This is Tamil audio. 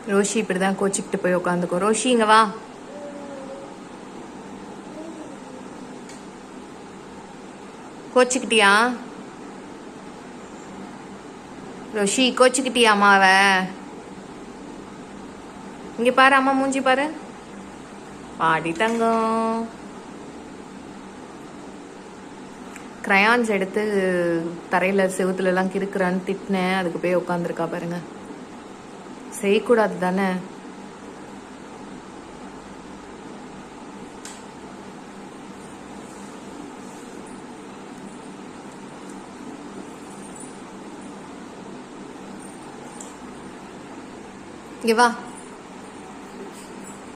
ரோஷி இப்படிதான் கோச்சிக்கிட்டு போய் உட்காந்துக்கோ ரோஷி இங்க வா கோச்சிக்கிட்டியா ரோஷி கோச்சிக்கிட்டியா அம்மாவ இங்க பாரு அம்மா மூஞ்சி பாரு பாடி தங்கம் கிரையான்ஸ் எடுத்து தரையில செவுத்துல எல்லாம் கிறுக்குறான்னு திட்டினேன் அதுக்கு போய் உட்காந்துருக்கா பாருங்க செய்யக்கூடாது தானே இங்க வா